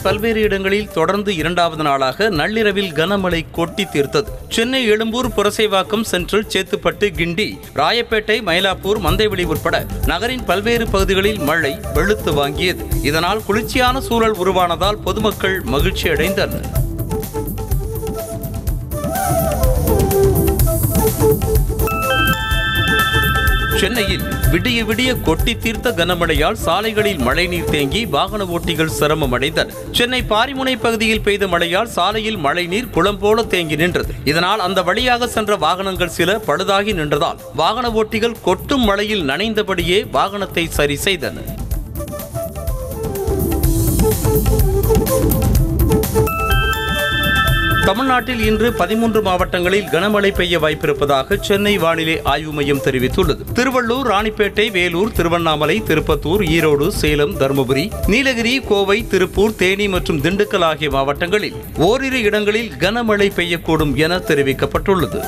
பல்வேறு இடங்களில் தொடர்ந்து இரண்டாவது நாளாக நள்ளிரவில் கனமழை கொட்டி தீர்த்தது சென்னை எழும்பூர் புரசைவாக்கம் சென்ட்ரல் சேத்துப்பட்டு கிண்டி ராயப்பேட்டை மயிலாப்பூர் மந்தைவெளி உட்பட நகரின் பல்வேறு பகுதிகளில் மழை வெளுத்து வாங்கியது இதனால் குளிர்ச்சியான சூழல் உருவானதால் பொதுமக்கள் மகிழ்ச்சி அடைந்தனர் சென்னையில் விடிய விடிய கொட்டி தீர்த்த கனமழையால் சாலைகளில் மழைநீர் தேங்கி வாகன ஓட்டிகள் சிரமம் அடைந்தனர் சென்னை பாரிமுனை பகுதியில் பெய்த மழையால் சாலையில் மழைநீர் குளம் போல தேங்கி நின்றது இதனால் அந்த வழியாக சென்ற வாகனங்கள் சில பழுதாகி நின்றதால் வாகன ஓட்டிகள் கொட்டும் மழையில் நனைந்தபடியே வாகனத்தை சரி செய்தனர் தமிழ்நாட்டில் இன்று பதிமூன்று மாவட்டங்களில் கனமழை பெய்ய வாய்ப்பிருப்பதாக சென்னை வானிலை ஆய்வு மையம் தெரிவித்துள்ளது திருவள்ளூர் ராணிப்பேட்டை வேலூர் திருவண்ணாமலை திருப்பத்தூர் ஈரோடு சேலம் தருமபுரி நீலகிரி கோவை திருப்பூர் தேனி மற்றும் திண்டுக்கல் ஆகிய மாவட்டங்களில் ஓரிரு இடங்களில் கனமழை பெய்யக்கூடும் என தெரிவிக்கப்பட்டுள்ளது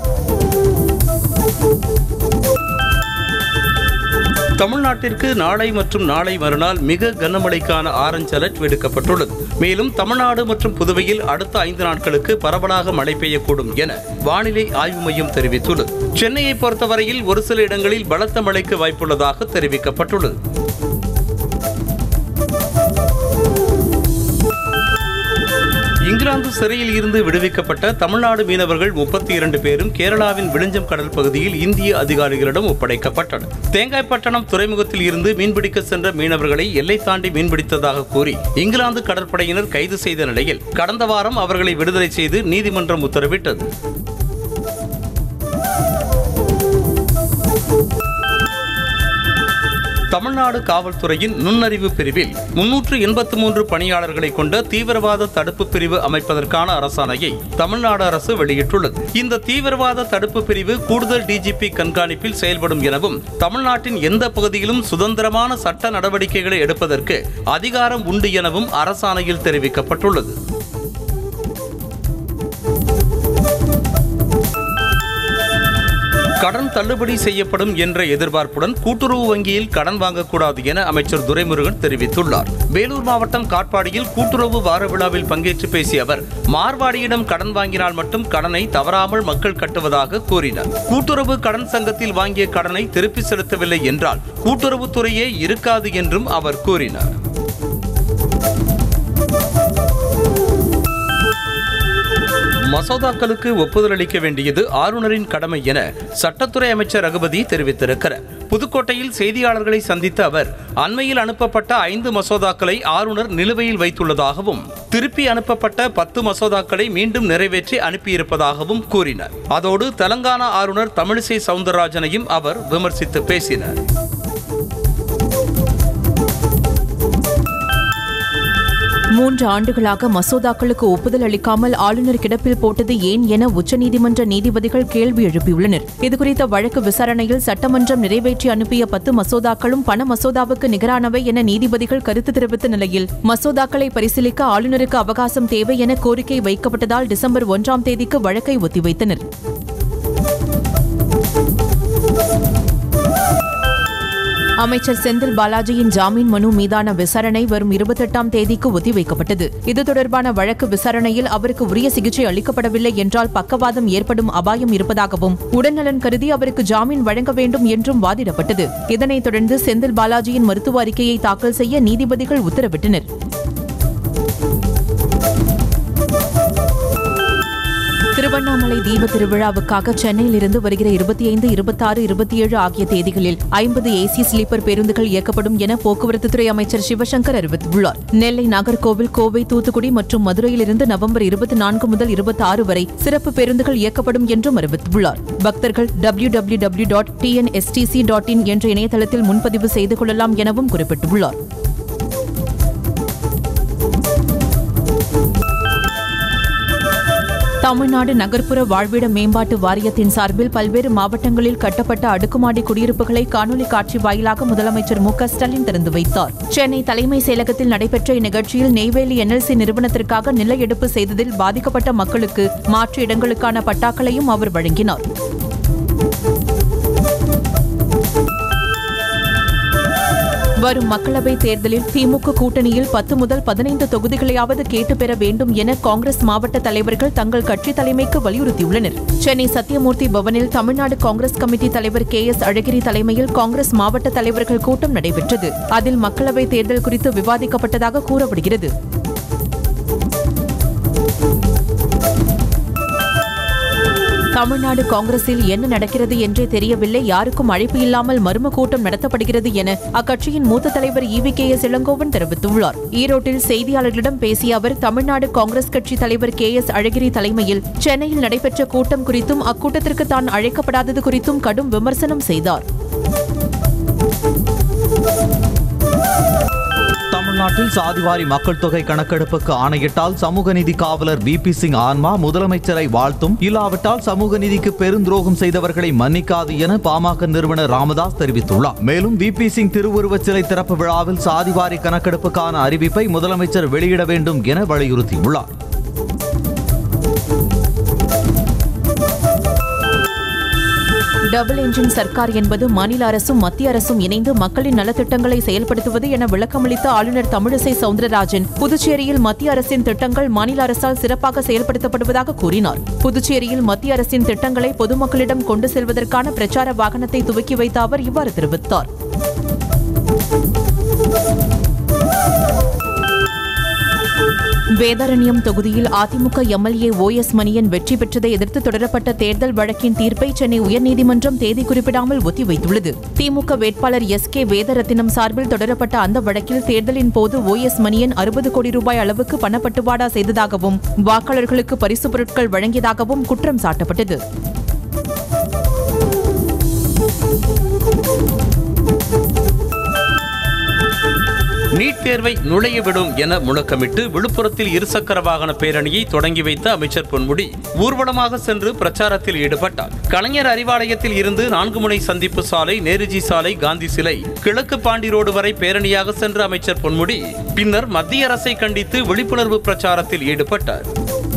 தமிழ்நாட்டிற்கு நாளை மற்றும் நாளை மறுநாள் மிக கனமழைக்கான ஆரஞ்ச் அலர்ட் விடுக்கப்பட்டுள்ளது மேலும் தமிழ்நாடு மற்றும் புதுவையில் அடுத்த ஐந்து நாட்களுக்கு பரவலாக மழை பெய்யக்கூடும் என வானிலை ஆய்வு மையம் தெரிவித்துள்ளது சென்னையை பொறுத்தவரையில் ஒரு சில இடங்களில் பலத்த மழைக்கு வாய்ப்புள்ளதாக தெரிவிக்கப்பட்டுள்ளது இங்கிலாந்து சிறையில் இருந்து விடுவிக்கப்பட்ட தமிழ்நாடு மீனவர்கள் முப்பத்தி இரண்டு பேரும் கேரளாவின் விழுஞ்சம் கடல் பகுதியில் இந்திய அதிகாரிகளிடம் ஒப்படைக்கப்பட்டனர் தேங்காய்பட்டணம் துறைமுகத்தில் இருந்து மீன்பிடிக்க சென்ற மீனவர்களை எல்லை தாண்டி மீன்பிடித்ததாக கூறி இங்கிலாந்து கடற்படையினர் கைது செய்த நிலையில் கடந்த வாரம் அவர்களை விடுதலை செய்து நீதிமன்றம் உத்தரவிட்டது தமிழ்நாடு காவல்துறையின் நுண்ணறிவு பிரிவில் முன்னூற்று எண்பத்து மூன்று பணியாளர்களை கொண்ட தீவிரவாத தடுப்பு பிரிவு அமைப்பதற்கான அரசாணையை தமிழ்நாடு அரசு வெளியிட்டுள்ளது இந்த தீவிரவாத தடுப்பு பிரிவு கூடுதல் டிஜிபி கண்காணிப்பில் செயல்படும் எனவும் தமிழ்நாட்டின் எந்த பகுதியிலும் சுதந்திரமான சட்ட நடவடிக்கைகளை எடுப்பதற்கு அதிகாரம் உண்டு எனவும் அரசாணையில் தெரிவிக்கப்பட்டுள்ளது கடன் தள்ளுபடி செய்யப்படும் என்ற எதிர்பார்ப்புடன் கூட்டுறவு வங்கியில் கடன் வாங்கக்கூடாது என அமைச்சர் துரைமுருகன் தெரிவித்துள்ளார் வேலூர் மாவட்டம் காட்பாடியில் கூட்டுறவு வார விழாவில் பங்கேற்று பேசிய அவர் மார்வாடியிடம் கடன் வாங்கினால் மட்டும் கடனை தவறாமல் மக்கள் கட்டுவதாக கூறினார் கூட்டுறவு கடன் சங்கத்தில் வாங்கிய கடனை திருப்பி செலுத்தவில்லை என்றால் கூட்டுறவுத்துறையே இருக்காது என்றும் அவர் கூறினார் மசோதாக்களுக்கு ஒப்புதல் அளிக்க வேண்டியது ஆளுநரின் கடமை என சட்டத்துறை அமைச்சர் ரகுபதி தெரிவித்திருக்கிறார் புதுக்கோட்டையில் செய்தியாளர்களை சந்தித்த அவர் அண்மையில் அனுப்பப்பட்ட ஐந்து மசோதாக்களை ஆளுநர் நிலுவையில் வைத்துள்ளதாகவும் திருப்பி அனுப்பப்பட்ட பத்து மசோதாக்களை மீண்டும் நிறைவேற்றி அனுப்பியிருப்பதாகவும் கூறினார் அதோடு தெலங்கானா ஆளுநர் தமிழிசை சவுந்தரராஜனையும் அவர் விமர்சித்து பேசினார் மூன்று ஆண்டுகளாக மசோதாக்களுக்கு ஒப்புதல் அளிக்காமல் ஆளுநர் கிடப்பில் போட்டது ஏன் என உச்சநீதிமன்ற நீதிபதிகள் கேள்வி எழுப்பியுள்ளனர் இதுகுறித்த வழக்கு விசாரணையில் சட்டமன்றம் நிறைவேற்றி அனுப்பிய பத்து மசோதாக்களும் பண மசோதாவுக்கு நிகரானவை என நீதிபதிகள் கருத்து தெரிவித்த நிலையில் மசோதாக்களை பரிசீலிக்க ஆளுநருக்கு அவகாசம் தேவை என கோரிக்கை வைக்கப்பட்டதால் டிசம்பர் ஒன்றாம் தேதிக்கு வழக்கை ஒத்திவைத்தனர் அமைச்சர் செந்தில் பாலாஜியின் ஜாமீன் மனு மீதான விசாரணை வரும் இருபத்தெட்டாம் தேதிக்கு ஒத்திவைக்கப்பட்டது இது தொடர்பான வழக்கு விசாரணையில் அவருக்கு உரிய சிகிச்சை அளிக்கப்படவில்லை என்றால் பக்கவாதம் ஏற்படும் அபாயம் இருப்பதாகவும் உடல்நலன் கருதி அவருக்கு ஜாமீன் வழங்க வேண்டும் என்றும் வாதிடப்பட்டது இதனைத் தொடர்ந்து செந்தில் பாலாஜியின் மருத்துவ அறிக்கையை தாக்கல் செய்ய நீதிபதிகள் உத்தரவிட்டனர் திருவண்ணாமலை தீப திருவிழாவுக்காக சென்னையில் இருந்து வருகிற இருபத்தி ஐந்து இருபத்தாறு இருபத்தி ஏழு ஆகிய தேதிகளில் ஐம்பது ஏசி ஸ்லீப்பர் பேருந்துகள் இயக்கப்படும் என போக்குவரத்துத்துறை அமைச்சர் சிவசங்கர் அறிவித்துள்ளார் நெல்லை நாகர்கோவில் கோவை தூத்துக்குடி மற்றும் மதுரையிலிருந்து நவம்பர் இருபத்தி நான்கு முதல் இருபத்தி ஆறு வரை சிறப்பு பேருந்துகள் இயக்கப்படும் என்றும் அறிவித்துள்ளார் பக்தர்கள் W W W dot TNSTC dot in என்ற இணையதளத்தில் முன்பதிவு செய்து கொள்ளலாம் எனவும் குறிப்பிட்டுள்ளார் தமிழ்நாடு நகர்ப்புற வாழ்விட மேம்பாட்டு வாரியத்தின் சார்பில் பல்வேறு மாவட்டங்களில் கட்டப்பட்ட அடுக்குமாடி குடியிருப்புகளை காணொலி காட்சி வாயிலாக முதலமைச்சர் மு க ஸ்டாலின் திறந்து வைத்தார் சென்னை தலைமை செயலகத்தில் நடைபெற்ற இந்நிகழ்ச்சியில் நெய்வேலி என்எல்சி நிறுவனத்திற்காக நில எடுப்பு செய்ததில் பாதிக்கப்பட்ட மக்களுக்கு மாற்று இடங்களுக்கான பட்டாக்களையும் அவர் வழங்கினார் வரும் மக்களவைத் தேர்தலில் திமுக கூட்டணியில் பத்து முதல் பதினைந்து தொகுதிகளையாவது கேட்டு பெற வேண்டும் என காங்கிரஸ் மாவட்ட தலைவர்கள் தங்கள் கட்சி தலைமைக்கு வலியுறுத்தியுள்ளனர் சென்னை சத்தியமூர்த்தி பவனில் தமிழ்நாடு காங்கிரஸ் கமிட்டி தலைவர் கே எஸ் அழகிரி தலைமையில் காங்கிரஸ் மாவட்ட தலைவர்கள் கூட்டம் நடைபெற்றது அதில் மக்களவைத் தேர்தல் குறித்து விவாதிக்கப்பட்டதாக கூறப்படுகிறது தமிழ்நாடு காங்கிரஸில் என்ன நடக்கிறது என்றே தெரியவில்லை யாருக்கும் அழைப்பு இல்லாமல் மர்ம கூட்டம் நடத்தப்படுகிறது என அக்கட்சியின் மூத்த தலைவர் இவி கே எஸ் இளங்கோவன் தெரிவித்துள்ளார் ஈரோட்டில் செய்தியாளர்களிடம் பேசிய அவர் தமிழ்நாடு காங்கிரஸ் கட்சி தலைவர் கே எஸ் அழகிரி தலைமையில் சென்னையில் நடைபெற்ற கூட்டம் குறித்தும் அக்கூட்டத்திற்கு தான் அழைக்கப்படாதது குறித்தும் கடும் விமர்சனம் செய்தார் தமிழ்நாட்டில் சாதிவாரி மக்கள் தொகை கணக்கெடுப்புக்கு ஆணையிட்டால் சமூக நீதி காவலர் வி பி சிங் ஆன்மா முதலமைச்சரை வாழ்த்தும் இல்லாவிட்டால் சமூக நீதிக்கு பெருந்துரோகம் செய்தவர்களை மன்னிக்காது என பாமக நிறுவனர் ராமதாஸ் தெரிவித்துள்ளார் மேலும் வி பி சிங் திருவுருவச் சிலை திறப்பு விழாவில் சாதிவாரி கணக்கெடுப்புக்கான அறிவிப்பை முதலமைச்சர் வெளியிட வேண்டும் என வலியுறுத்தியுள்ளார் டபுள் என்ஜின் சர்க்கார் என்பது மாநில அரசும் மத்திய அரசும் இணைந்து மக்களின் நலத்திட்டங்களை செயல்படுத்துவது என விளக்கமளித்த ஆளுநர் தமிழிசை சவுந்தரராஜன் புதுச்சேரியில் மத்திய அரசின் திட்டங்கள் மாநில அரசால் சிறப்பாக செயல்படுத்தப்படுவதாக கூறினார் புதுச்சேரியில் மத்திய அரசின் திட்டங்களை பொதுமக்களிடம் கொண்டு செல்வதற்கான பிரச்சார வாகனத்தை துவக்கி வைத்த அவர் இவ்வாறு தெரிவித்தார் வேதாரண்யம் தொகுதியில் AIADMK MLA O S Manian வெற்றி பெற்றதை எதிர்த்து தொடரப்பட்ட தேர்தல் வழக்கின் தீர்ப்பை சென்னை உயர்நீதிமன்றம் தேதி குறிப்பிடாமல் ஒத்திவைத்துள்ளது திமுக வேட்பாளர் எஸ் கே வேதரத்தினம் சார்பில் தொடரப்பட்ட அந்த வழக்கில் தேர்தலின் போது ஓ எஸ் மணியன் அறுபது கோடி ரூபாய் அளவுக்கு பணப்பட்டுவாடா செய்ததாகவும் வாக்காளர்களுக்கு பரிசுப் பொருட்கள் வழங்கியதாகவும் குற்றம் சாட்டப்பட்டது நீட் தேர்வை நுழைய விடும் என முழக்கமிட்டு விழுப்புரத்தில் இருசக்கர வாகன பேரணியை தொடங்கி வைத்த அமைச்சர் பொன்முடி ஊர்வலமாக சென்று பிரச்சாரத்தில் ஈடுபட்டார் கலைஞர் அறிவாலயத்தில் இருந்து நான்கு முனை சந்திப்பு சாலை நேருஜி சாலை காந்தி சிலை கிழக்கு பாண்டி ரோடு வரை பேரணியாக சென்ற அமைச்சர் பொன்முடி பின்னர் மத்திய அரசை கண்டித்து விழிப்புணர்வு பிரச்சாரத்தில் ஈடுபட்டார்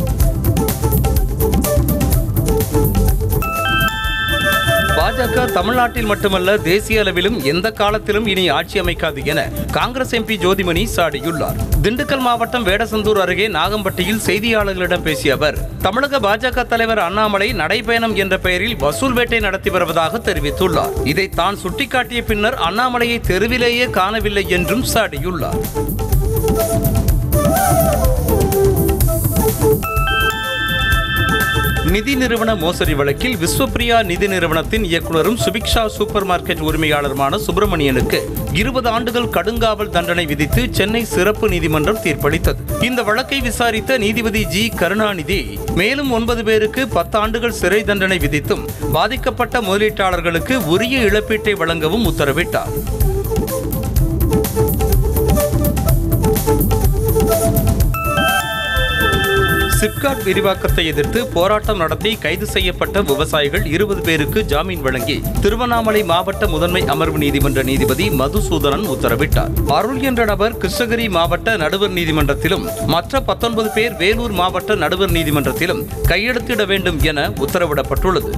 பாஜக தமிழ்நாட்டில் மட்டுமல்ல தேசிய அளவிலும் எந்த காலத்திலும் இனி ஆட்சி அமைக்காது என காங்கிரஸ் எம்பி ஜோதிமணி சாடியுள்ளார் திண்டுக்கல் மாவட்டம் வேடசந்தூர் அருகே நாகம்பட்டியில் செய்தியாளர்களிடம் பேசிய அவர் தமிழக பாஜக தலைவர் அண்ணாமலை நடைபயணம் என்ற பெயரில் வசூல் வேட்டை நடத்தி வருவதாக தெரிவித்துள்ளார் இதை தான் சுட்டிக்காட்டிய பின்னர் அண்ணாமலையை தெருவிலேயே காணவில்லை என்றும் சாடியுள்ளார் நிதி நிறுவன மோசடி வழக்கில் விஸ்வபிரியா நிதி நிறுவனத்தின் இயக்குனரும் சுபிக்ஷா சூப்பர் மார்க்கெட் உரிமையாளருமான சுப்பிரமணியனுக்கு இருபது ஆண்டுகள் கடுங்காவல் தண்டனை விதித்து சென்னை சிறப்பு நீதிமன்றம் தீர்ப்பளித்தது இந்த வழக்கை விசாரித்த நீதிபதி ஜி கருணாநிதி மேலும் ஒன்பது பேருக்கு பத்து ஆண்டுகள் சிறை தண்டனை விதித்தும் பாதிக்கப்பட்ட முதலீட்டாளர்களுக்கு உரிய இழப்பீட்டை வழங்கவும் உத்தரவிட்டார் சிப்காட் விரிவாக்கத்தை எதிர்த்து போராட்டம் நடத்தி கைது செய்யப்பட்ட விவசாயிகள் இருபது பேருக்கு ஜாமீன் வழங்கி திருவண்ணாமலை மாவட்ட முதன்மை அமர்வு நீதிமன்ற நீதிபதி மதுசூதனன் உத்தரவிட்டார் அருள் என்ற நபர் கிருஷ்ணகிரி மாவட்ட நடுவர் நீதிமன்றத்திலும் மற்ற பத்தொன்பது பேர் வேலூர் மாவட்ட நடுவர் நீதிமன்றத்திலும் கையெழுத்திட வேண்டும் என உத்தரவிடப்பட்டுள்ளது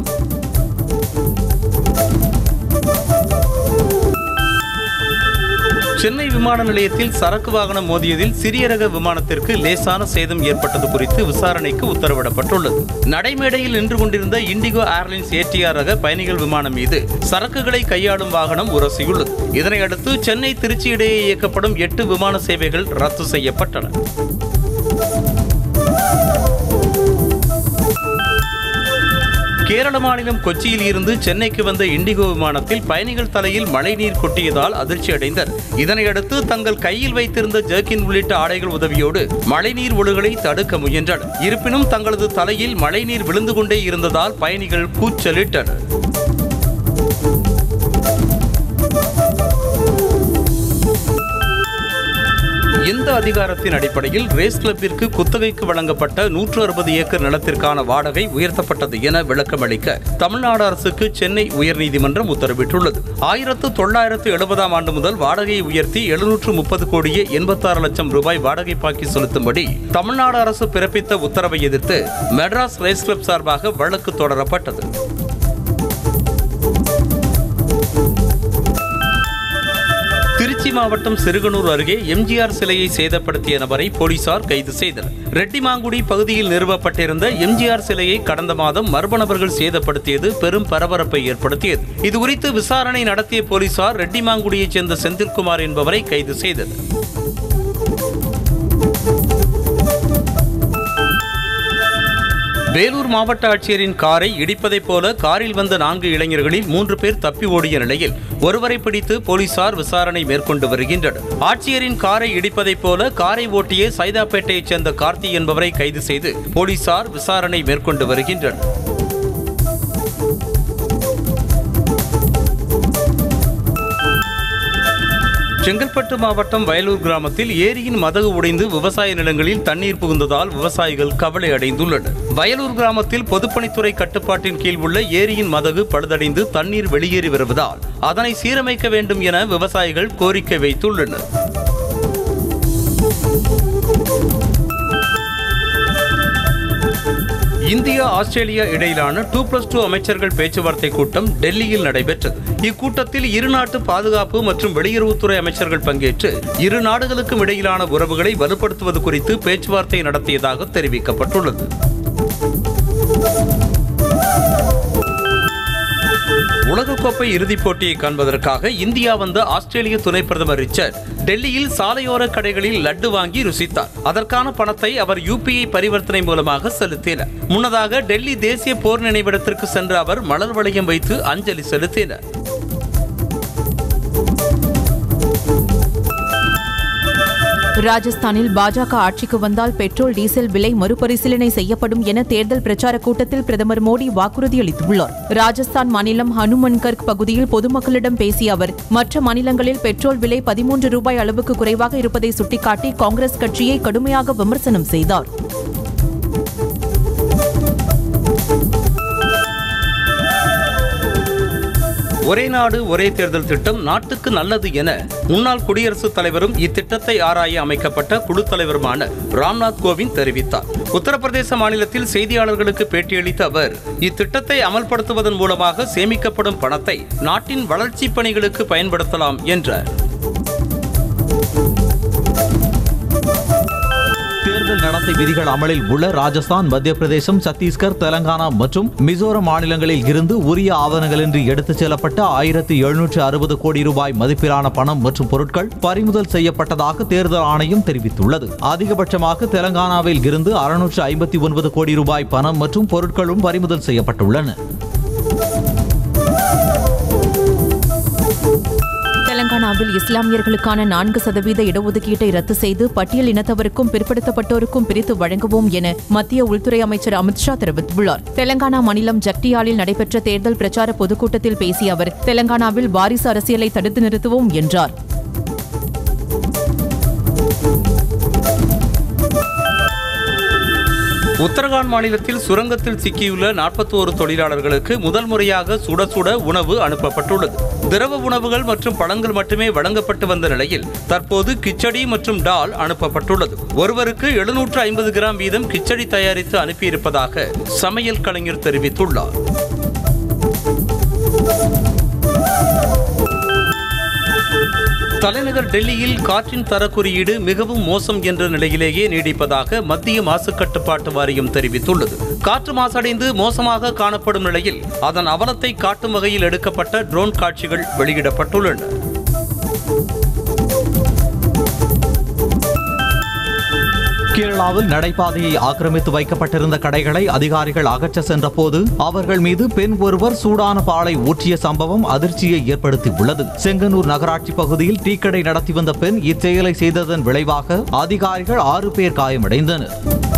சென்னை விமான நிலையத்தில் சரக்கு வாகனம் மோதியதில் சிறிய ரக விமானத்திற்கு லேசான சேதம் ஏற்பட்டது குறித்து விசாரணைக்கு உத்தரவிடப்பட்டுள்ளது நடைமேடையில் நின்று கொண்டிருந்த இண்டிகோ ஏர்லைன்ஸ் ஏடிஆர் ரக பயணிகள் விமானம் மீது சரக்குகளை கையாளும் வாகனம் உரசியுள்ளது இதனையடுத்து சென்னை திருச்சி இடையே இயக்கப்படும் எட்டு விமான சேவைகள் ரத்து செய்யப்பட்டன கேரள மாநிலம் கொச்சியில் இருந்து சென்னைக்கு வந்த இண்டிகோ விமானத்தில் பயணிகள் தலையில் மழைநீர் கொட்டியதால் அதிர்ச்சி அடைந்தனர் இதனையடுத்து தங்கள் கையில் வைத்திருந்த ஜர்க்கின் உள்ளிட்ட ஆடைகள் உதவியோடு மழைநீர் ஒழுகலை தடுக்க முயன்றனர் இருப்பினும் தங்களது தலையில் மழைநீர் விழுந்து கொண்டே இருந்ததால் பயணிகள் கூச்சலிட்டனர் இந்த அதிகாரத்தின் அடிப்படையில் ரேஸ் கிளப்பிற்கு குத்தகைக்கு வழங்கப்பட்ட நூற்று அறுபது ஏக்கர் நிலத்திற்கான வாடகை உயர்த்தப்பட்டது என விளக்கமளிக்க தமிழ்நாடு அரசுக்கு சென்னை உயர்நீதிமன்றம் உத்தரவிட்டுள்ளது ஆயிரத்து தொள்ளாயிரத்து எழுபதாம் ஆண்டு முதல் வாடகையை உயர்த்தி எழுநூற்று முப்பது கோடியே எண்பத்தாறு லட்சம் ரூபாய் வாடகை பாக்கி செலுத்தும்படி தமிழ்நாடு அரசு பிறப்பித்த உத்தரவை எதிர்த்து மெட்ராஸ் ரேஸ் கிளப் சார்பாக வழக்கு தொடரப்பட்டது திருச்சி திருச்சி மாவட்டம் சிறுகனூர் அருகே எம்ஜிஆர் சிலையை சேதப்படுத்திய நபரை போலீசார் கைது செய்தனர் ரெட்டிமாங்குடி பகுதியில் நிறுவப்பட்டிருந்த எம்ஜிஆர் சிலையை கடந்த மாதம் மர்ம நபர்கள் சேதப்படுத்தியது பெரும் பரபரப்பை ஏற்படுத்தியது இதுகுறித்து விசாரணை நடத்திய போலீசார் ரெட்டிமாங்குடியைச் சேர்ந்த செந்தில்குமார் என்பவரை கைது செய்தனர் வேலூர் மாவட்ட ஆட்சியரின் காரை இடிப்பதைப் போல காரில் வந்த நான்கு இளைஞர்களில் மூன்று பேர் தப்பி ஓடிய நிலையில் ஒருவரை பிடித்து போலீசார் விசாரணை மேற்கொண்டு வருகின்றனர் ஆட்சியரின் காரை இடிப்பதைப் போல காரை ஓட்டிய சைதாப்பேட்டையைச் சேர்ந்த கார்த்தி என்பவரை கைது செய்து போலீசார் விசாரணை மேற்கொண்டு வருகின்றனர் செங்கல்பட்டு மாவட்டம் வயலூர் கிராமத்தில் ஏரியின் மதகு உடைந்து விவசாய நிலங்களில் தண்ணீர் புகுந்ததால் விவசாயிகள் கவலை அடைந்துள்ளனர் வயலூர் கிராமத்தில் பொதுப்பணித்துறை கட்டுப்பாட்டின் கீழ் உள்ள ஏரியின் மதகு பழுதடைந்து தண்ணீர் வெளியேறி வருவதால் அதனை சீரமைக்க வேண்டும் என விவசாயிகள் கோரிக்கை வைத்துள்ளனர் இந்தியா ஆஸ்திரேலியா இடையிலான டூ பிளஸ் டூ அமைச்சர்கள் பேச்சுவார்த்தை கூட்டம் டெல்லியில் நடைபெற்றது இக்கூட்டத்தில் இரு நாட்டு பாதுகாப்பு மற்றும் வெளியுறவுத்துறை அமைச்சர்கள் பங்கேற்று இரு நாடுகளுக்கும் இடையிலான உறவுகளை வலுப்படுத்துவது குறித்து பேச்சுவார்த்தை நடத்தியதாக தெரிவிக்கப்பட்டுள்ளது உலகக்கோப்பை இறுதிப் போட்டியை காண்பதற்காக இந்தியா வந்த ஆஸ்திரேலிய துணை பிரதமர் ரிச்சர்ட் டெல்லியில் சாலையோர கடைகளில் லட்டு வாங்கி ருசித்தார் அதற்கான பணத்தை அவர் யூபிஐ பரிவர்த்தனை மூலமாக செலுத்தினார் முன்னதாக டெல்லி தேசிய போர் நினைவிடத்திற்கு சென்ற அவர் மலர் வளையம் வைத்து அஞ்சலி செலுத்தினார் ராஜஸ்தானில் பாஜக ஆட்சிக்கு வந்தால் பெட்ரோல் டீசல் விலை மறுபரிசீலனை செய்யப்படும் என தேர்தல் பிரச்சார கூட்டத்தில் பிரதமர் மோடி வாக்குறுதி அளித்துள்ளார் ராஜஸ்தான் மாநிலம் ஹனுமன்கர்க் பகுதியில் பொதுமக்களிடம் பேசிய அவர் மற்ற மாநிலங்களில் பெட்ரோல் விலை பதிமூன்று ரூபாய் அளவுக்கு குறைவாக இருப்பதை சுட்டிக்காட்டி காங்கிரஸ் கட்சியை கடுமையாக விமர்சனம் செய்தார் ஒரே நாடு ஒரே தேர்தல் திட்டம் நாட்டுக்கு நல்லது என முன்னாள் குடியரசுத் தலைவரும் இத்திட்டத்தை ஆராய அமைக்கப்பட்ட குழு தலைவருமான ராம்நாத் கோவிந்த் தெரிவித்தார் உத்தரப்பிரதேச மாநிலத்தில் செய்தியாளர்களுக்கு பேட்டியளித்த அவர் இத்திட்டத்தை அமல்படுத்துவதன் மூலமாக சேமிக்கப்படும் பணத்தை நாட்டின் வளர்ச்சிப் பணிகளுக்கு பயன்படுத்தலாம் என்றார் தேர்தல் நடத்தை விதிகள் அமலில் உள்ள ராஜஸ்தான் மத்திய பிரதேசம் சத்தீஸ்கர் தெலங்கானா மற்றும் மிசோரம் மாநிலங்களில் இருந்து உரிய ஆவணங்களின்றி எடுத்துச் செல்லப்பட்ட ஆயிரத்தி எழுநூற்று அறுபது கோடி ரூபாய் மதிப்பிலான பணம் மற்றும் பொருட்கள் பறிமுதல் செய்யப்பட்டதாக தேர்தல் ஆணையம் தெரிவித்துள்ளது அதிகபட்சமாக தெலங்கானாவில் இருந்து அறுநூற்று ஐம்பத்தி ஒன்பது கோடி ரூபாய் பணம் மற்றும் பொருட்களும் பறிமுதல் செய்யப்பட்டுள்ளன தெலங்கானாவில் இஸ்லாமியர்களுக்கான நான்கு சதவீத இடஒதுக்கீட்டை ரத்து செய்து பட்டியல் இனத்தவருக்கும் பிற்படுத்தப்பட்டோருக்கும் பிரித்து வழங்குவோம் என மத்திய உள்துறை அமைச்சர் அமித்ஷா தெரிவித்துள்ளார் தெலங்கானா மாநிலம் ஜக்டியாலில் நடைபெற்ற தேர்தல் பிரச்சார பொதுக்கூட்டத்தில் பேசிய அவர் தெலங்கானாவில் வாரிசு அரசியலை தடுத்து நிறுத்துவோம் என்றார் உத்தரகாண்ட் மாநிலத்தில் சுரங்கத்தில் சிக்கியுள்ள 41 தொழிலாளர்களுக்கு முதல் முறையாக சுட சுட உணவு அனுப்பப்பட்டுள்ளது திரவ உணவுகள் மற்றும் பழங்கள் மட்டுமே வழங்கப்பட்டு வந்த நிலையில் தற்போது கிச்சடி மற்றும் டால் அனுப்பப்பட்டுள்ளது ஒருவருக்கு எழுநூற்று ஐம்பது கிராம் வீதம் கிச்சடி தயாரித்து அனுப்பியிருப்பதாக சமையல் கலைஞர் தெரிவித்துள்ளார் தலைநகர் டெல்லியில் காற்றின் தர குறியீடு மிகவும் மோசம் என்ற நிலையிலேயே நீடிப்பதாக மத்திய மாசு கட்டுப்பாட்டு வாரியம் தெரிவித்துள்ளது காற்று மாசடைந்து மோசமாக காணப்படும் நிலையில் அதன் அவலத்தை காட்டும் வகையில் எடுக்கப்பட்ட ட்ரோன் காட்சிகள் வெளியிடப்பட்டுள்ளன கேரளாவில் நடைபாதையை ஆக்கிரமித்து வைக்கப்பட்டிருந்த கடைகளை அதிகாரிகள் அகற்ற சென்றபோது அவர்கள் மீது பெண் ஒருவர் சூடான பாலை ஊற்றிய சம்பவம் அதிர்ச்சியை ஏற்படுத்தியுள்ளது செங்கனூர் நகராட்சி பகுதியில் டீக்கடை நடத்தி வந்த பெண் இச்செயலை செய்ததன் விளைவாக அதிகாரிகள் ஆறு பேர் காயமடைந்தனர்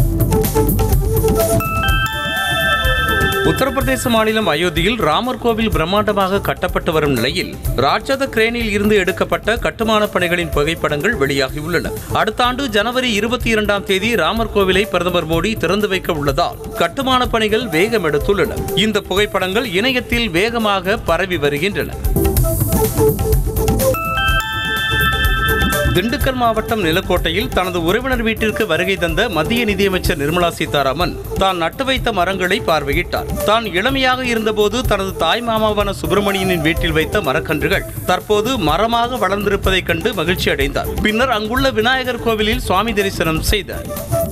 உத்தரப்பிரதேச மாநிலம் அயோத்தியில் ராமர் கோவில் பிரம்மாண்டமாக கட்டப்பட்டு வரும் நிலையில் ராட்சத கிரேனில் இருந்து எடுக்கப்பட்ட கட்டுமான பணிகளின் புகைப்படங்கள் வெளியாகியுள்ளன அடுத்த ஆண்டு ஜனவரி இருபத்தி இரண்டாம் தேதி ராமர் கோவிலை பிரதமர் மோடி திறந்து வைக்க உள்ளதால் கட்டுமான பணிகள் வேகம் எடுத்துள்ளன இந்த புகைப்படங்கள் இணையத்தில் வேகமாக பரவி வருகின்றன திண்டுக்கல் மாவட்டம் நிலக்கோட்டையில் தனது உறவினர் வீட்டிற்கு வருகை தந்த மத்திய நிதியமைச்சர் நிர்மலா சீதாராமன் தான் நட்டு வைத்த மரங்களை பார்வையிட்டார் தான் இளமையாக இருந்தபோது தனது தாய் மாமாவான சுப்பிரமணியனின் வீட்டில் வைத்த மரக்கன்றுகள் தற்போது மரமாக வளர்ந்திருப்பதைக் கண்டு மகிழ்ச்சி அடைந்தார் பின்னர் அங்குள்ள விநாயகர் கோவிலில் சுவாமி தரிசனம் செய்தார்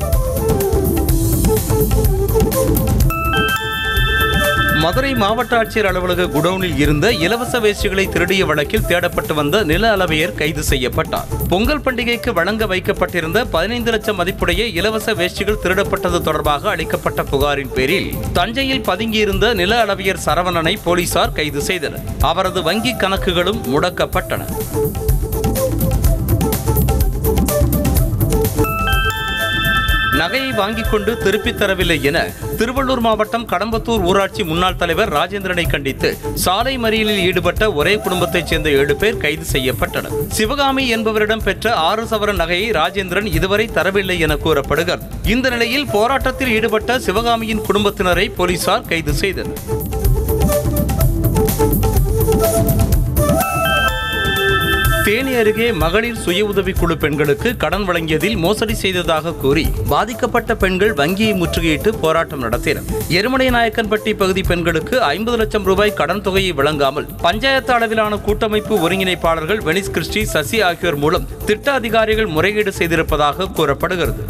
மதுரை மாவட்ட ஆட்சியர் அலுவலக குடோனில் இருந்த இலவச வேஷ்டிகளை திருடிய வழக்கில் தேடப்பட்டு வந்த நில அளவையர் கைது செய்யப்பட்டார் பொங்கல் பண்டிகைக்கு வழங்க வைக்கப்பட்டிருந்த பதினைந்து லட்சம் மதிப்புடைய இலவச வேஷ்டிகள் திருடப்பட்டது தொடர்பாக அளிக்கப்பட்ட புகாரின் பேரில் தஞ்சையில் பதுங்கியிருந்த நில அளவையர் சரவணனை போலீசார் கைது செய்தனர் அவரது வங்கி கணக்குகளும் முடக்கப்பட்டன நகையை வாங்கிக் கொண்டு திருப்பித் தரவில்லை என திருவள்ளூர் மாவட்டம் கடம்பத்தூர் ஊராட்சி முன்னாள் தலைவர் ராஜேந்திரனை கண்டித்து சாலை மறியலில் ஈடுபட்ட ஒரே குடும்பத்தைச் சேர்ந்த ஏழு பேர் கைது செய்யப்பட்டனர் சிவகாமி என்பவரிடம் பெற்ற ஆறு சவர நகையை ராஜேந்திரன் இதுவரை தரவில்லை என கூறப்படுகிறது இந்த நிலையில் போராட்டத்தில் ஈடுபட்ட சிவகாமியின் குடும்பத்தினரை போலீசார் கைது செய்தனர் தேனி அருகே மகளிர் சுய உதவிக்குழு பெண்களுக்கு கடன் வழங்கியதில் மோசடி செய்ததாக கூறி பாதிக்கப்பட்ட பெண்கள் வங்கியை முற்றுகையிட்டு போராட்டம் நடத்தினர் எருமலைநாயக்கன்பட்டி பகுதி பெண்களுக்கு ஐம்பது லட்சம் ரூபாய் கடன் தொகையை வழங்காமல் பஞ்சாயத்து அளவிலான கூட்டமைப்பு ஒருங்கிணைப்பாளர்கள் வெனிஸ் கிறிஸ்டி சசி ஆகியோர் மூலம் திட்ட அதிகாரிகள் முறைகேடு செய்திருப்பதாக கூறப்படுகிறது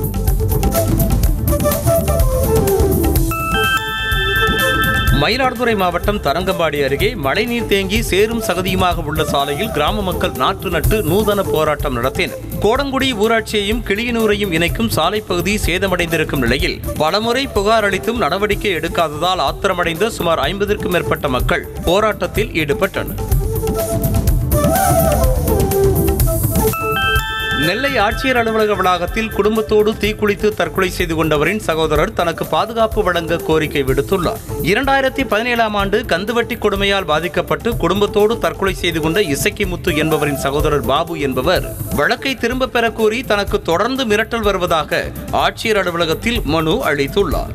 மயிலாடுதுறை மாவட்டம் தரங்கம்பாடி அருகே மழைநீர் தேங்கி சேரும் சகதியுமாக உள்ள சாலையில் கிராம மக்கள் நாற்று நட்டு நூதன போராட்டம் நடத்தினர் கோடங்குடி ஊராட்சியையும் கிளியனூரையும் இணைக்கும் சாலை பகுதி சேதமடைந்திருக்கும் நிலையில் பலமுறை புகார் அளித்தும் நடவடிக்கை எடுக்காததால் ஆத்திரமடைந்த சுமார் ஐம்பதற்கும் மேற்பட்ட மக்கள் போராட்டத்தில் ஈடுபட்டனர் நெல்லை ஆட்சியர் அலுவலக வளாகத்தில் குடும்பத்தோடு தீக்குளித்து தற்கொலை செய்து கொண்டவரின் சகோதரர் தனக்கு பாதுகாப்பு வழங்க கோரிக்கை விடுத்துள்ளார் இரண்டாயிரத்தி பதினேழாம் ஆண்டு கந்துவட்டி கொடுமையால் பாதிக்கப்பட்டு குடும்பத்தோடு தற்கொலை செய்து கொண்ட இசக்கி முத்து என்பவரின் சகோதரர் பாபு என்பவர் வழக்கை திரும்பப் பெற கோரி தனக்கு தொடர்ந்து மிரட்டல் வருவதாக ஆட்சியர் அலுவலகத்தில் மனு அளித்துள்ளார்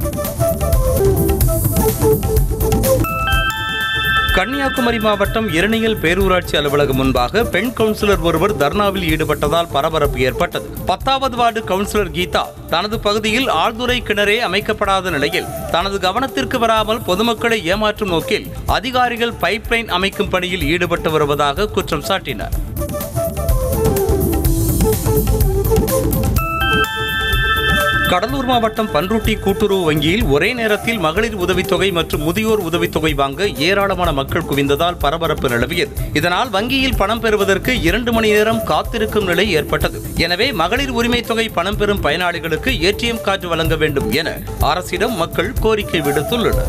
கன்னியாகுமரி மாவட்டம் இரணியல் பேரூராட்சி அலுவலகம் முன்பாக பெண் கவுன்சிலர் ஒருவர் தர்ணாவில் ஈடுபட்டதால் பரபரப்பு ஏற்பட்டது பத்தாவது வார்டு கவுன்சிலர் கீதா தனது பகுதியில் ஆழ்துளை கிணறே அமைக்கப்படாத நிலையில் தனது கவனத்திற்கு வராமல் பொதுமக்களை ஏமாற்றும் நோக்கில் அதிகாரிகள் பைப்லைன் அமைக்கும் பணியில் ஈடுபட்டு வருவதாக குற்றம் சாட்டினார் கடலூர் மாவட்டம் பன்ருட்டி கூட்டுறவு வங்கியில் ஒரே நேரத்தில் மகளிர் உதவித்தொகை மற்றும் முதியோர் உதவித்தொகை வாங்க ஏராளமான மக்கள் குவிந்ததால் பரபரப்பு நிலவியது இதனால் வங்கியில் பணம் பெறுவதற்கு இரண்டு மணி நேரம் காத்திருக்கும் நிலை ஏற்பட்டது எனவே மகளிர் உரிமைத் தொகை பணம் பெறும் பயனாளிகளுக்கு ஏடிஎம் கார்டு வழங்க வேண்டும் என அரசிடம் மக்கள் கோரிக்கை விடுத்துள்ளனர்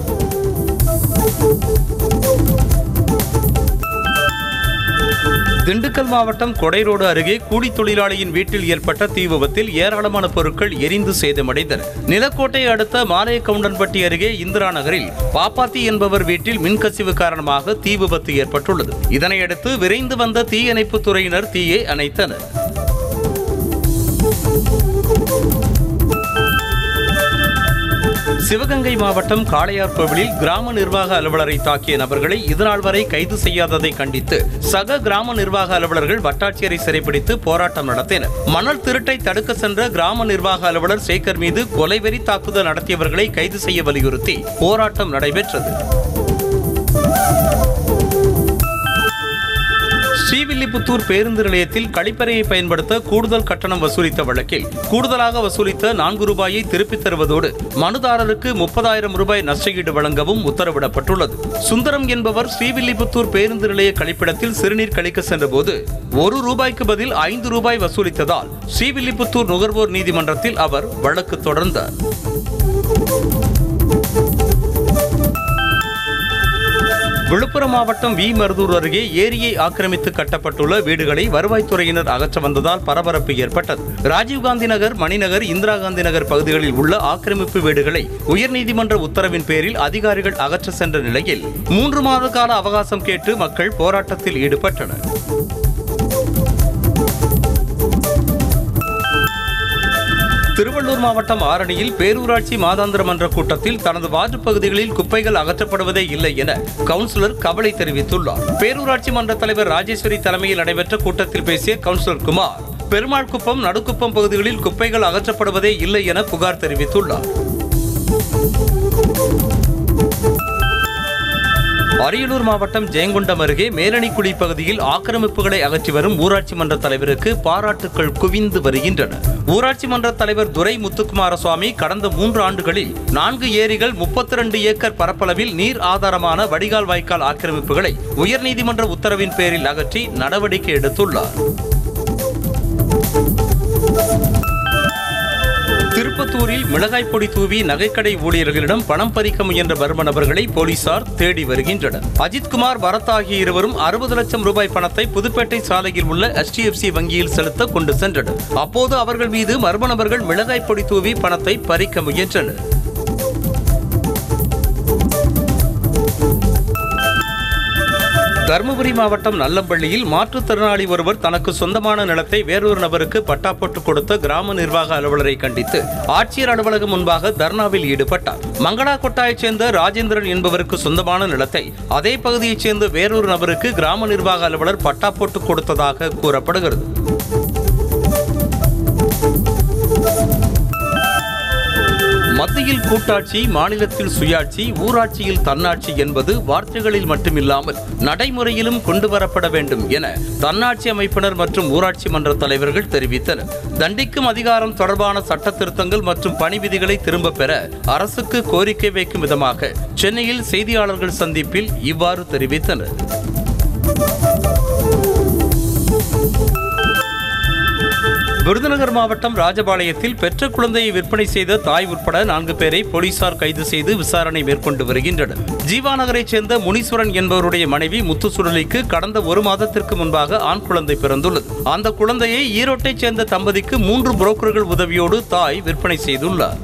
திண்டுக்கல் மாவட்டம் கொடைரோடு அருகே கூலி தொழிலாளியின் வீட்டில் ஏற்பட்ட தீ விபத்தில் ஏராளமான பொருட்கள் எரிந்து சேதமடைந்தன நிலக்கோட்டை அடுத்த மாலைய கவுண்டன்பட்டி அருகே இந்திரா நகரில் பாப்பாத்தி என்பவர் வீட்டில் மின்கசிவு காரணமாக தீ விபத்து ஏற்பட்டுள்ளது இதனையடுத்து விரைந்து வந்த தீயணைப்புத் துறையினர் தீயை அணைத்தனர் சிவகங்கை மாவட்டம் காளையார் கோவிலில் கிராம நிர்வாக அலுவலரை தாக்கிய நபர்களை இதுநாள் வரை கைது செய்யாததை கண்டித்து சக கிராம நிர்வாக அலுவலர்கள் வட்டாட்சியரை சிறைப்பிடித்து போராட்டம் நடத்தினர் மணல் திருட்டை தடுக்க சென்ற கிராம நிர்வாக அலுவலர் சேகர் மீது கொலைவெறி தாக்குதல் நடத்தியவர்களை கைது செய்ய வலியுறுத்தி போராட்டம் நடைபெற்றது ஸ்ரீவில்லிபுத்தூர் பேருந்து நிலையத்தில் கழிப்பறையை பயன்படுத்த கூடுதல் கட்டணம் வசூலித்த வழக்கில் கூடுதலாக வசூலித்த நான்கு ரூபாயை திருப்பித் தருவதோடு மனுதாரருக்கு முப்பதாயிரம் ரூபாய் நஷ்டஈடு வழங்கவும் உத்தரவிடப்பட்டுள்ளது சுந்தரம் என்பவர் ஸ்ரீவில்லிபுத்தூர் பேருந்து நிலைய கழிப்பிடத்தில் சிறுநீர் கழிக்க சென்றபோது ஒரு ரூபாய்க்கு பதில் ஐந்து ரூபாய் வசூலித்ததால் ஸ்ரீவில்லிபுத்தூர் நுகர்வோர் நீதிமன்றத்தில் அவர் வழக்கு தொடர்ந்தார் விழுப்புரம் மாவட்டம் வி மருதூர் அருகே ஏரியை ஆக்கிரமித்து கட்டப்பட்டுள்ள வீடுகளை வருவாய்த்துறையினர் அகற்ற வந்ததால் பரபரப்பு ஏற்பட்டது ராஜீவ்காந்தி நகர் மணிநகர் இந்திரா காந்தி நகர் பகுதிகளில் உள்ள ஆக்கிரமிப்பு வீடுகளை உயர்நீதிமன்ற உத்தரவின் பேரில் அதிகாரிகள் அகற்ற சென்ற நிலையில் மூன்று மாத கால அவகாசம் கேட்டு மக்கள் போராட்டத்தில் ஈடுபட்டனர் திருவள்ளூர் மாவட்டம் ஆரணியில் பேரூராட்சி மாதாந்திர மன்ற கூட்டத்தில் தனது வார்டு பகுதிகளில் குப்பைகள் அகற்றப்படுவதே இல்லை என கவுன்சிலர் கவலை தெரிவித்துள்ளார் பேரூராட்சி மன்ற தலைவர் ராஜேஸ்வரி தலைமையில் நடைபெற்ற கூட்டத்தில் பேசிய கவுன்சிலர் குமார் பெருமாள் குப்பம் நடுக்குப்பம் பகுதிகளில் குப்பைகள் அகற்றப்படுவதே இல்லை என புகார் தெரிவித்துள்ளார் அரியலூர் மாவட்டம் ஜெயங்கொண்டம் அருகே மேலணிக்குடி பகுதியில் ஆக்கிரமிப்புகளை அகற்றி வரும் ஊராட்சி மன்ற தலைவருக்கு பாராட்டுக்கள் குவிந்து வருகின்றன ஊராட்சி மன்ற தலைவர் துரை முத்துக்குமாரசுவாமி கடந்த மூன்று ஆண்டுகளில் நான்கு ஏரிகள் முப்பத்தி ரெண்டு ஏக்கர் பரப்பளவில் நீர் ஆதாரமான வடிகால் வாய்க்கால் ஆக்கிரமிப்புகளை உயர்நீதிமன்ற உத்தரவின் பேரில் அகற்றி நடவடிக்கை எடுத்துள்ளார் திருப்பத்தூரில் மிளகாய் பொடி தூவி நகைக்கடை ஊழியர்களிடம் பணம் பறிக்க முயன்ற மர்ம நபர்களை போலீசார் தேடி வருகின்றனர் அஜித்குமார் பரத் ஆகிய இருவரும் அறுபது லட்சம் ரூபாய் பணத்தை புதுப்பேட்டை சாலையில் உள்ள எச்டிஎஃப்சி வங்கியில் செலுத்த கொண்டு சென்றனர் அப்போது அவர்கள் மீது மர்ம நபர்கள் மிளகாய் பொடி தூவி பணத்தை பறிக்க முயன்றனர் தருமபுரி மாவட்டம் நல்லம்பள்ளியில் மாற்றுத்திறனாளி ஒருவர் தனக்கு சொந்தமான நிலத்தை வேறொரு நபருக்கு பட்டா போட்டு கொடுத்த கிராம நிர்வாக அலுவலரை கண்டித்து ஆட்சியர் அலுவலகம் முன்பாக தர்ணாவில் ஈடுபட்டார் மங்களா கொட்டாயைச் சேர்ந்த ராஜேந்திரன் என்பவருக்கு சொந்தமான நிலத்தை அதே பகுதியைச் சேர்ந்த வேறொரு நபருக்கு கிராம நிர்வாக அலுவலர் பட்டா போட்டு கொடுத்ததாக கூறப்படுகிறது மத்தியில் கூட்டாட்சி மாநிலத்தில் சுயாட்சி ஊராட்சியில் தன்னாட்சி என்பது வார்த்தைகளில் மட்டுமில்லாமல் நடைமுறையிலும் கொண்டு வரப்பட வேண்டும் என தன்னாட்சி அமைப்பினர் மற்றும் ஊராட்சி மன்ற தலைவர்கள் தெரிவித்தனர் தண்டிக்கும் அதிகாரம் தொடர்பான சட்ட திருத்தங்கள் மற்றும் பணி விதிகளை திரும்பப் பெற அரசுக்கு கோரிக்கை வைக்கும் விதமாக சென்னையில் செய்தியாளர்கள் சந்திப்பில் இவ்வாறு தெரிவித்தனர் விருதுநகர் மாவட்டம் ராஜபாளையத்தில் பெற்ற குழந்தையை விற்பனை செய்த தாய் உட்பட நான்கு பேரை போலீசார் கைது செய்து விசாரணை மேற்கொண்டு வருகின்றனர் ஜீவா நகரைச் சேர்ந்த முனீஸ்வரன் என்பவருடைய மனைவி முத்துசுடலிக்கு கடந்த ஒரு மாதத்திற்கு முன்பாக ஆண் குழந்தை பிறந்துள்ளது அந்த குழந்தையை ஈரோட்டைச் சேர்ந்த தம்பதிக்கு மூன்று புரோக்கர்கள் உதவியோடு தாய் விற்பனை செய்துள்ளார்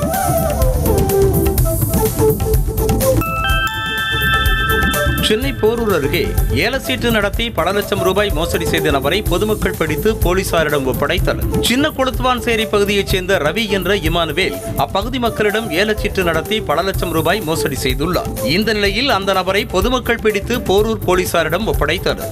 சென்னை போரூர் அருகே ஏலச்சீட்டு நடத்தி பல லட்சம் ரூபாய் மோசடி செய்த நபரை பொதுமக்கள் பிடித்து போலீசாரிடம் ஒப்படைத்தனர் சின்ன கொளுத்துவான்சேரி பகுதியைச் சேர்ந்த ரவி என்ற இமானுவேல் அப்பகுதி மக்களிடம் ஏலச்சீட்டு நடத்தி பல லட்சம் ரூபாய் மோசடி செய்துள்ளார் இந்த நிலையில் அந்த நபரை பொதுமக்கள் பிடித்து போரூர் போலீசாரிடம் ஒப்படைத்தனர்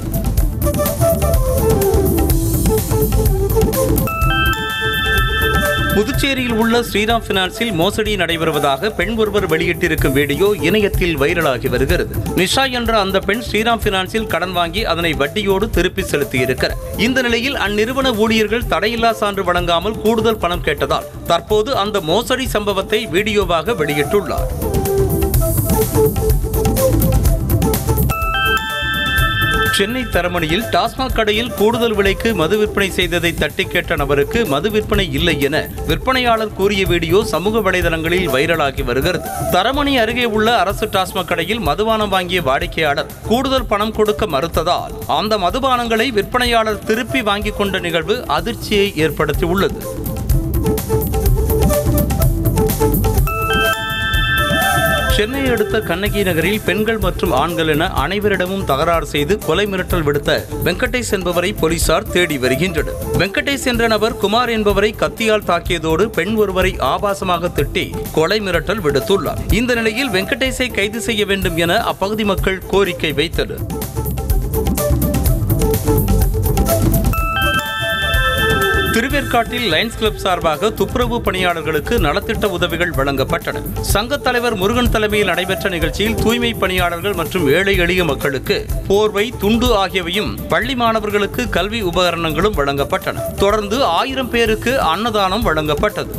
புதுச்சேரியில் உள்ள ஸ்ரீராம் பினான்சில் மோசடி நடைபெறுவதாக பெண் ஒருவர் வெளியிட்டிருக்கும் வீடியோ இணையத்தில் வைரலாகி வருகிறது நிஷா என்ற அந்த பெண் ஸ்ரீராம் பினான்சில் கடன் வாங்கி அதனை வட்டியோடு திருப்பி செலுத்தியிருக்கிறார் இந்த நிலையில் அந்நிறுவன ஊழியர்கள் தடையில்லா சான்று வழங்காமல் கூடுதல் பணம் கேட்டதால் தற்போது அந்த மோசடி சம்பவத்தை வீடியோவாக வெளியிட்டுள்ளார் சென்னை தரமணியில் டாஸ்மாக் கடையில் கூடுதல் விலைக்கு மது விற்பனை செய்ததை தட்டி கேட்ட நபருக்கு மது விற்பனை இல்லை என விற்பனையாளர் கூறிய வீடியோ சமூக வலைதளங்களில் வைரலாகி வருகிறது தரமணி அருகே உள்ள அரசு டாஸ்மாக் கடையில் மதுபானம் வாங்கிய வாடிக்கையாளர் கூடுதல் பணம் கொடுக்க மறுத்ததால் அந்த மதுபானங்களை விற்பனையாளர் திருப்பி வாங்கிக் கொண்ட நிகழ்வு அதிர்ச்சியை ஏற்படுத்தியுள்ளது சென்னை அடுத்த கண்ணகி நகரில் பெண்கள் மற்றும் ஆண்கள் என அனைவரிடமும் தகராறு செய்து கொலை மிரட்டல் விடுத்த வெங்கடேஷ் என்பவரை போலீசார் தேடி வருகின்றனர் வெங்கடேஷ் என்ற நபர் குமார் என்பவரை கத்தியால் தாக்கியதோடு பெண் ஒருவரை ஆபாசமாக திட்டி கொலை மிரட்டல் விடுத்துள்ளார் இந்த நிலையில் வெங்கடேஷை கைது செய்ய வேண்டும் என அப்பகுதி மக்கள் கோரிக்கை வைத்தனர் திருவேற்காட்டில் லயன்ஸ் கிளப் சார்பாக துப்புரவு பணியாளர்களுக்கு நலத்திட்ட உதவிகள் வழங்கப்பட்டன சங்கத் தலைவர் முருகன் தலைமையில் நடைபெற்ற நிகழ்ச்சியில் தூய்மை பணியாளர்கள் மற்றும் ஏழை எளிய மக்களுக்கு போர்வை துண்டு ஆகியவையும் பள்ளி மாணவர்களுக்கு கல்வி உபகரணங்களும் வழங்கப்பட்டன தொடர்ந்து ஆயிரம் பேருக்கு அன்னதானம் வழங்கப்பட்டது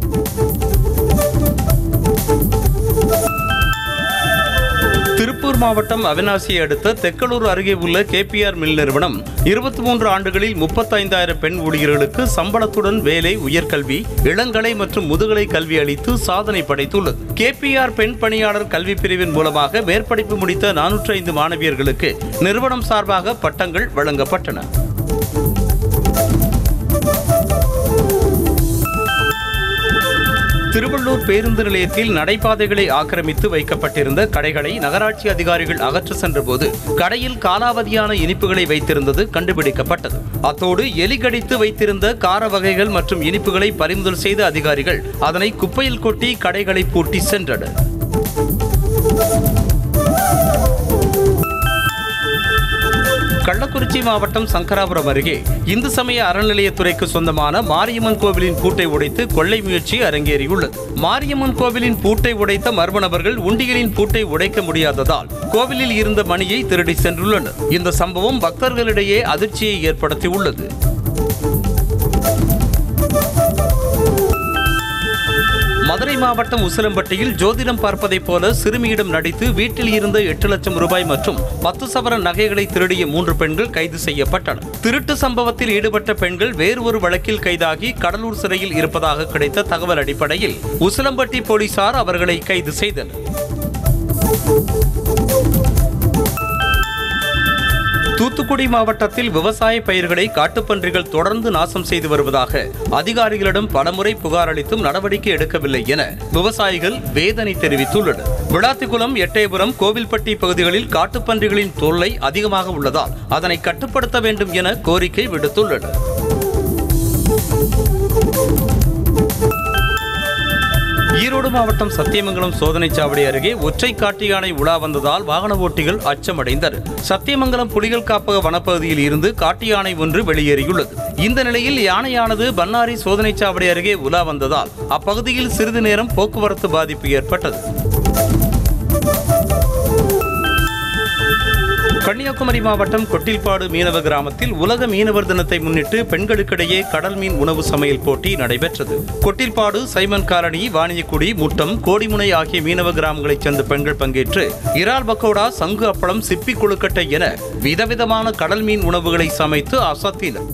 திருப்பூர் மாவட்டம் அவினாசியை அடுத்த தெக்கலூர் அருகே உள்ள கேபிஆர் மில் நிறுவனம் இருபத்தி மூன்று ஆண்டுகளில் முப்பத்தைந்தாயிரம் பெண் ஊழியர்களுக்கு சம்பளத்துடன் வேலை உயர்கல்வி இளங்கலை மற்றும் முதுகலை கல்வி அளித்து சாதனை படைத்துள்ளது கேபிஆர் பெண் பணியாளர் கல்வி பிரிவின் மூலமாக மேற்படிப்பு முடித்த நானூற்றி ஐந்து மாணவியர்களுக்கு நிறுவனம் சார்பாக பட்டங்கள் வழங்கப்பட்டன திருவள்ளூர் பேருந்து நிலையத்தில் நடைபாதைகளை ஆக்கிரமித்து வைக்கப்பட்டிருந்த கடைகளை நகராட்சி அதிகாரிகள் அகற்ற சென்றபோது கடையில் காலாவதியான இனிப்புகளை வைத்திருந்தது கண்டுபிடிக்கப்பட்டது அத்தோடு எலி கடித்து வைத்திருந்த கார வகைகள் மற்றும் இனிப்புகளை பறிமுதல் செய்த அதிகாரிகள் அதனை குப்பையில் கொட்டி கடைகளை பூட்டி சென்றனர் கள்ளக்குறிச்சி மாவட்டம் சங்கராபுரம் அருகே இந்து சமய அறநிலையத்துறைக்கு சொந்தமான மாரியம்மன் கோவிலின் பூட்டை உடைத்து கொள்ளை முயற்சி அரங்கேறியுள்ளது மாரியம்மன் கோவிலின் பூட்டை உடைத்த மர்ம நபர்கள் உண்டியலின் பூட்டை உடைக்க முடியாததால் கோவிலில் இருந்த மணியை திருடி சென்றுள்ளனர் இந்த சம்பவம் பக்தர்களிடையே அதிர்ச்சியை ஏற்படுத்தியுள்ளது மதுரை மாவட்டம் உசிலம்பட்டியில் ஜோதிடம் பார்ப்பதைப் போல சிறுமியிடம் நடித்து வீட்டில் இருந்த எட்டு லட்சம் ரூபாய் மற்றும் பத்து சவரன் நகைகளை திருடிய மூன்று பெண்கள் கைது செய்யப்பட்டனர் திருட்டு சம்பவத்தில் ஈடுபட்ட பெண்கள் வேறு ஒரு வழக்கில் கைதாகி கடலூர் சிறையில் இருப்பதாக கிடைத்த தகவல் அடிப்படையில் உசிலம்பட்டி போலீசார் அவர்களை கைது செய்தனர் தூத்துக்குடி மாவட்டத்தில் விவசாய பயிர்களை காட்டுப்பன்றிகள் தொடர்ந்து நாசம் செய்து வருவதாக அதிகாரிகளிடம் பலமுறை புகார் அளித்தும் நடவடிக்கை எடுக்கவில்லை என விவசாயிகள் வேதனை தெரிவித்துள்ளனர் விளாத்திக்குளம் எட்டயபுரம் கோவில்பட்டி பகுதிகளில் காட்டுப்பன்றிகளின் தொல்லை அதிகமாக உள்ளதால் அதனை கட்டுப்படுத்த வேண்டும் என கோரிக்கை விடுத்துள்ளனர் ஈரோடு மாவட்டம் சத்தியமங்கலம் சோதனைச் சாவடி அருகே ஒற்றை காட்டு யானை உலா வந்ததால் வாகன ஓட்டிகள் அச்சமடைந்தனர் சத்தியமங்கலம் புலிகள் காப்பக வனப்பகுதியில் இருந்து காட்டு யானை ஒன்று வெளியேறியுள்ளது இந்த நிலையில் யானையானது பன்னாரி சோதனைச் சாவடி அருகே உலா வந்ததால் அப்பகுதியில் சிறிது நேரம் போக்குவரத்து பாதிப்பு ஏற்பட்டது கன்னியாகுமரி மாவட்டம் கொட்டில்பாடு மீனவ கிராமத்தில் உலக மீனவர் தினத்தை முன்னிட்டு பெண்களுக்கிடையே கடல் மீன் உணவு சமையல் போட்டி நடைபெற்றது கொட்டில்பாடு சைமன் காலனி வாணியக்குடி முட்டம் கோடிமுனை ஆகிய மீனவ கிராமங்களைச் சேர்ந்த பெண்கள் பங்கேற்று இறால் பக்கோடா சங்கு அப்பளம் சிப்பி கொழுக்கட்டை என விதவிதமான கடல் மீன் உணவுகளை சமைத்து அசத்தினர்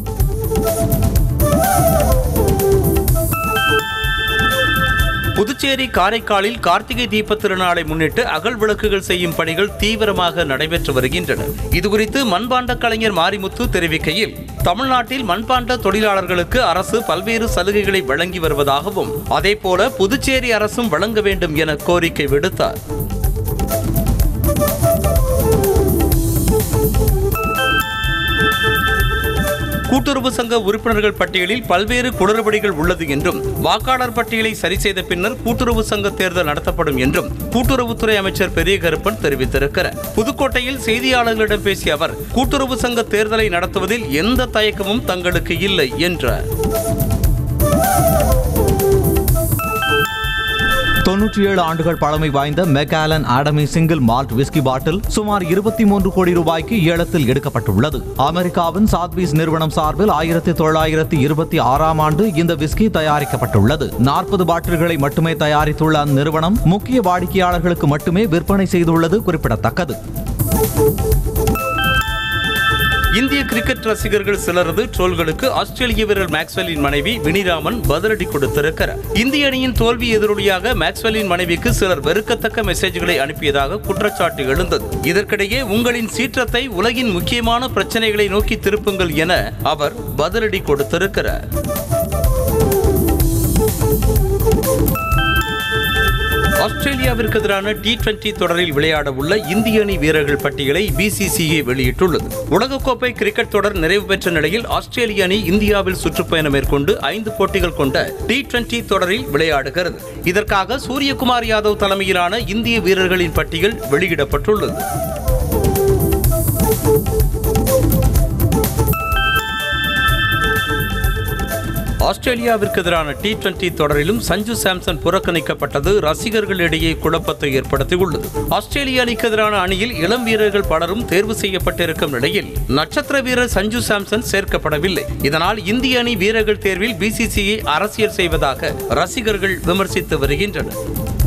புதுச்சேரி காரைக்காலில் கார்த்திகை தீபத் திருநாளை முன்னிட்டு அகல் விளக்குகள் செய்யும் பணிகள் தீவிரமாக நடைபெற்று வருகின்றன இதுகுறித்து மண்பாண்ட கலைஞர் மாரிமுத்து தெரிவிக்கையில் தமிழ்நாட்டில் மண்பாண்ட தொழிலாளர்களுக்கு அரசு பல்வேறு சலுகைகளை வழங்கி வருவதாகவும் அதேபோல புதுச்சேரி அரசும் வழங்க வேண்டும் என கோரிக்கை விடுத்தார் கூட்டுறவு சங்க உறுப்பினர்கள் பட்டியலில் பல்வேறு குளறுபடிகள் உள்ளது என்றும் வாக்காளர் பட்டியலை சரி செய்த பின்னர் கூட்டுறவு சங்க தேர்தல் நடத்தப்படும் என்றும் கூட்டுறவுத்துறை அமைச்சர் பெரிய கருப்பன் தெரிவித்திருக்கிறார் புதுக்கோட்டையில் செய்தியாளர்களிடம் பேசிய அவர் கூட்டுறவு சங்க தேர்தலை நடத்துவதில் எந்த தயக்கமும் தங்களுக்கு இல்லை என்றார் தொன்னூற்றி ஏழு ஆண்டுகள் பழமை வாய்ந்த Macallan Adami single malt whisky bottle சுமார் இருபத்தி மூன்று கோடி ரூபாய்க்கு ஏலத்தில் எடுக்கப்பட்டுள்ளது அமெரிக்காவின் சாத்வீஸ் நிறுவனம் சார்பில் ஆயிரத்தி தொள்ளாயிரத்தி இருபத்தி ஆறாம் ஆண்டு இந்த விஸ்கி தயாரிக்கப்பட்டுள்ளது நாற்பது பாட்டில்களை மட்டுமே தயாரித்துள்ள அந்நிறுவனம் முக்கிய வாடிக்கையாளர்களுக்கு மட்டுமே விற்பனை செய்துள்ளது குறிப்பிடத்தக்கது இந்திய கிரிக்கெட் ரசிகர்கள் சிலரது ட்ரோல்களுக்கு ஆஸ்திரேலிய வீரர் மேக்ஸ்வெல்லின் மனைவி வினிராமன் பதிலடி கொடுத்திருக்கிறார் இந்திய அணியின் தோல்வி எதிரொலியாக மேக்ஸ்வெல்லின் மனைவிக்கு சிலர் வெறுக்கத்தக்க மெசேஜ்களை அனுப்பியதாக குற்றச்சாட்டு எழுந்தது இதற்கிடையே உங்களின் சீற்றத்தை உலகின் முக்கியமான பிரச்சனைகளை நோக்கி திருப்புங்கள் என அவர் பதிலடி கொடுத்திருக்கிறார் ஆஸ்திரேலியாவிற்கு எதிரான டி டுவெண்டி தொடரில் விளையாட உள்ள இந்திய அணி வீரர்கள் பட்டியலை பிசிசிஐ வெளியிட்டுள்ளது உலகக்கோப்பை கிரிக்கெட் தொடர் நிறைவு பெற்ற நிலையில் ஆஸ்திரேலிய அணி இந்தியாவில் சுற்றுப்பயணம் மேற்கொண்டு ஐந்து போட்டிகள் கொண்ட டி டுவெண்டி தொடரில் விளையாடுகிறது இதற்காக சூரியகுமார் யாதவ் தலைமையிலான இந்திய வீரர்களின் பட்டியல் வெளியிடப்பட்டுள்ளது ஆஸ்திரேலியாவிற்கு எதிரான டி டுவெண்டி தொடரிலும் சஞ்சு சாம்சன் புறக்கணிக்கப்பட்டது ரசிகர்களிடையே குழப்பத்தை ஏற்படுத்தியுள்ளது ஆஸ்திரேலிய அணிக்கு எதிரான அணியில் இளம் வீரர்கள் பலரும் தேர்வு செய்யப்பட்டிருக்கும் நிலையில் நட்சத்திர வீரர் சஞ்சு சாம்சன் சேர்க்கப்படவில்லை இதனால் இந்திய அணி வீரர்கள் தேர்வில் பிசிசிஐ அரசியல் செய்வதாக ரசிகர்கள் விமர்சித்து வருகின்றனர்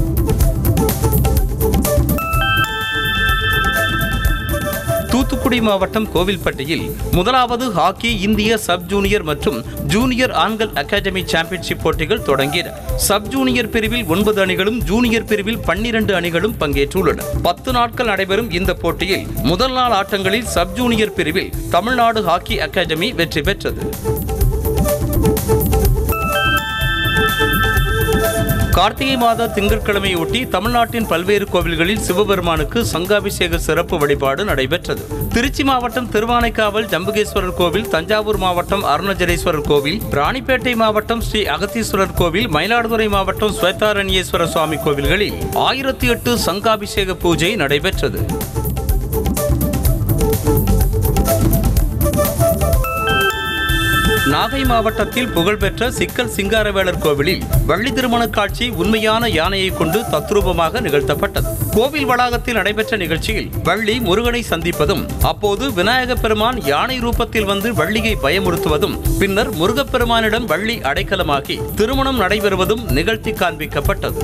தூத்துக்குடி மாவட்டம் கோவில்பட்டியில் முதலாவது ஹாக்கி இந்திய சப் ஜூனியர் மற்றும் ஜூனியர் ஆண்கள் அகாடமி சாம்பியன்ஷிப் போட்டிகள் தொடங்கின சப் ஜூனியர் பிரிவில் ஒன்பது அணிகளும் ஜூனியர் பிரிவில் பன்னிரண்டு அணிகளும் பங்கேற்றுள்ளன பத்து நாட்கள் நடைபெறும் இந்த போட்டியில் முதல் நாள் ஆட்டங்களில் சப் ஜூனியர் பிரிவில் தமிழ்நாடு ஹாக்கி அகாடமி வெற்றி பெற்றது கார்த்திகை மாத திங்கட்கிழமையொட்டி தமிழ்நாட்டின் பல்வேறு கோவில்களில் சிவபெருமானுக்கு சங்காபிஷேக சிறப்பு வழிபாடு நடைபெற்றது திருச்சி மாவட்டம் திருவானைக்காவல் ஜம்புகேஸ்வரர் கோவில் தஞ்சாவூர் மாவட்டம் அருணஜனேஸ்வரர் கோவில் ராணிப்பேட்டை மாவட்டம் ஸ்ரீ அகத்தீஸ்வரர் கோவில் மயிலாடுதுறை மாவட்டம் ஸ்வேதாரண்யேஸ்வர சுவாமி கோவில்களில் ஆயிரத்தி எட்டு சங்காபிஷேக பூஜை நடைபெற்றது நாகை மாவட்டத்தில் புகழ்பெற்ற சிக்கல் சிங்காரவேலர் கோவிலில் வள்ளி திருமண காட்சி உண்மையான யானையை கொண்டு தத்ரூபமாக நிகழ்த்தப்பட்டது கோவில் வளாகத்தில் நடைபெற்ற நிகழ்ச்சியில் வள்ளி முருகனை சந்திப்பதும் அப்போது விநாயக பெருமான் யானை ரூபத்தில் வந்து வள்ளியை பயமுறுத்துவதும் பின்னர் முருகப்பெருமானிடம் வள்ளி அடைக்கலமாகி திருமணம் நடைபெறுவதும் நிகழ்த்தி காண்பிக்கப்பட்டது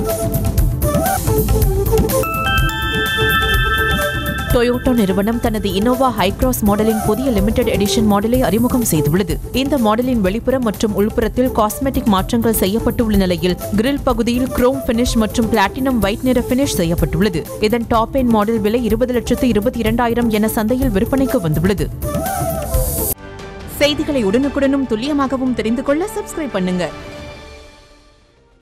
டொயோட்டோ நிறுவனம் தனது இனோவா ஹைக்ராஸ் மாடலின் புதிய லிமிடெட் எடிஷன் மாடலை அறிமுகம் செய்துள்ளது இந்த மாடலின் வெளிப்புறம் மற்றும் உள்புறத்தில் காஸ்மெட்டிக் மாற்றங்கள் செய்யப்பட்டுள்ள நிலையில் கிரில் பகுதியில் குரோம் பினிஷ் மற்றும் பிளாட்டினம் ஒயிட் நிற பினிஷ் செய்யப்பட்டுள்ளது இதன் டாப் எண்ட் மாடல் விலை இருபது லட்சத்து இருபத்தி இரண்டாயிரம் என சந்தையில் விற்பனைக்கு வந்துள்ளது செய்திகளை உடனுக்குடனும் துல்லியமாகவும் தெரிந்து கொள்ள சப்ஸ்கிரைப் பண்ணுங்க